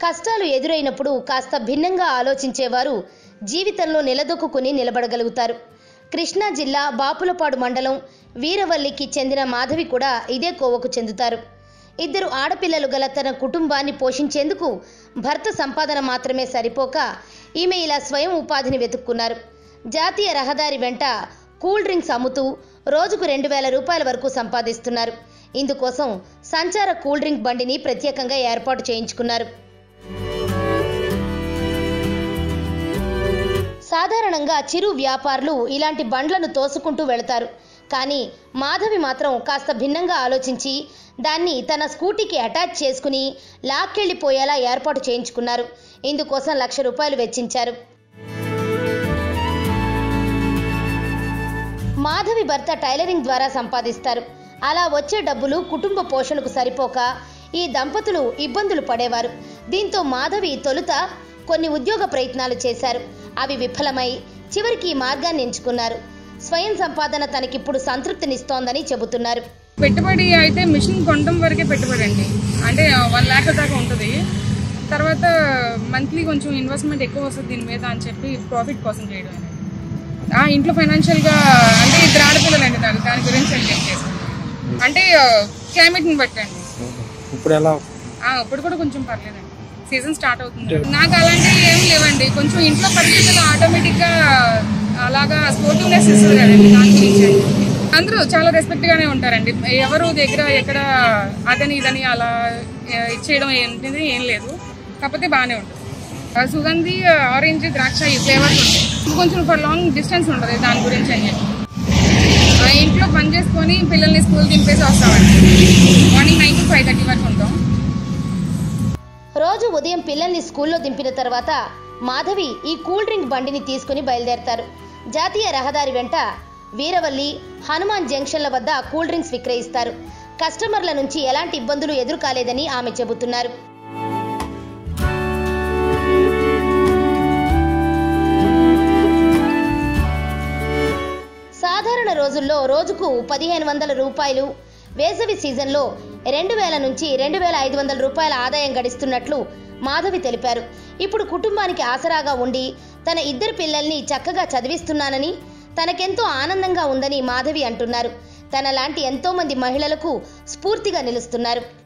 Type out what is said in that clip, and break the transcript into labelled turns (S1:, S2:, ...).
S1: కష్టాలు ఎదురైనప్పుడు కాస్త భిన్నంగా ఆలోచించేవారు జీవితంలో నిలదొక్కుని నిలబడగలుగుతారు కృష్ణా జిల్లా బాపులపాడు మండలం వీరవల్లికి చెందిన మాధవి కూడా ఇదే కోవకు చెందుతారు ఇద్దరు ఆడపిల్లలు గల తన కుటుంబాన్ని పోషించేందుకు భర్త సంపాదన మాత్రమే సరిపోక ఈమె ఇలా స్వయం ఉపాధిని వెతుక్కున్నారు జాతీయ రహదారి వెంట కూల్ డ్రింక్స్ అమ్ముతూ రోజుకు రెండు వేల రూపాయల వరకు సంపాదిస్తున్నారు ఇందుకోసం సంచార కూల్ డ్రింక్ బండిని ప్రత్యేకంగా ఏర్పాటు చేయించుకున్నారు సాధారణంగా చిరు వ్యాపారులు ఇలాంటి బండ్లను తోసుకుంటూ వెళతారు కానీ మాధవి మాత్రం కాస్త భిన్నంగా ఆలోచించి దాన్ని తన స్కూటీకి అటాచ్ చేసుకుని లాక్కెళ్ళిపోయేలా ఏర్పాటు చేయించుకున్నారు ఇందుకోసం లక్ష రూపాయలు వెచ్చించారు మాధవి భర్త టైలరింగ్ ద్వారా సంపాదిస్తారు అలా వచ్చే డబ్బులు కుటుంబ పోషణకు సరిపోక ఈ దంపతులు ఇబ్బందులు పడేవారు దీంతో మాధవి తొలుత కొన్ని ఉద్యోగ ప్రయత్నాలు చేశారు అవి విఫలమై చివరికి ఈ మార్గాన్ని ఎంచుకున్నారు స్వయం సంపాదన తనకిప్పుడు సంతృప్తినిస్తోందని చెబుతున్నారు
S2: పెట్టుబడి అయితే మిషన్ కొనడం వరకే పెట్టుబడి అండి అంటే వన్ ల్యాక్ దాకా ఉంటుంది తర్వాత మంత్లీ కొంచెం ఇన్వెస్ట్మెంట్ ఎక్కువ వస్తుంది దీని మీద అని చెప్పి ప్రాఫిట్ కోసం చేయడం అనేది ఆ, ఇంట్లో ఫైనాన్షియల్గా అంటే ఇద్దరు ఆడపిల్లలు అండి దాని దాని గురించి అని చెప్పేసి అంటే క్లైమేట్ని బట్టండి
S3: ఇప్పుడు ఎలా
S2: ఆ, ఇప్పుడు కూడా కొంచెం పర్లేదండి సీజన్ స్టార్ట్ అవుతుంది నాకు అలాంటివి ఏం లేవండి కొంచెం ఇంట్లో పరిస్థితులు ఆటోమేటిక్గా అలాగా స్పోర్టివ్నెస్ ఇస్తుంది కదండి దాని గురించి అందరూ చాలా రెస్పెక్ట్ గానే ఉంటారండి ఎవరు దగ్గర ఎక్కడ అదని ఇదని అలా ఆ, ఇచ్చేయడం ఏంటిది ఏం లేదు కాకపోతే బాగానే ఉంటుంది ఆ, సుగంధి ఆరెంజ్ ద్రాక్ష ఈ ఫ్లేవర్స్ ఉంటాయి కొంచెం ఫర్ లాంగ్ డిస్టెన్స్ ఉంటుంది దాని గురించి అని చెప్పి ఆ, ఇంట్లో పని చేసుకొని పిల్లల్ని స్కూల్ దింపేసి వస్తామండి morning nine to five thirty వరకు ఉంటాం
S1: రోజు ఉదయం పిల్లల్ని స్కూల్లో దింపిన తర్వాత మాధవి ఈ కూల్ డ్రింక్ బండిని తీసుకుని బయలుదేరతారు జాతీయ రహదారి వెంట వీరవల్లి హనుమాన్ జంక్షన్ల వద్ద కూల్ డ్రింక్స్ విక్రయిస్తారు కస్టమర్ల నుంచి ఎలాంటి ఇబ్బందులు ఎదురు కాలేదని ఆమె చెబుతున్నారు సాధారణ రోజుల్లో రోజుకు పదిహేను వందల రూపాయలు వేసవి సీజన్లో రెండు వేల నుంచి రెండు వేల ఐదు వందల రూపాయల ఆదాయం గడిస్తున్నట్లు మాధవి తెలిపారు ఇప్పుడు కుటుంబానికి ఆసరాగా ఉండి తన ఇద్దరు పిల్లల్ని చక్కగా చదివిస్తున్నానని తనకెంతో ఆనందంగా ఉందని మాధవి అంటున్నారు తన లాంటి ఎంతో మంది మహిళలకు స్ఫూర్తిగా నిలుస్తున్నారు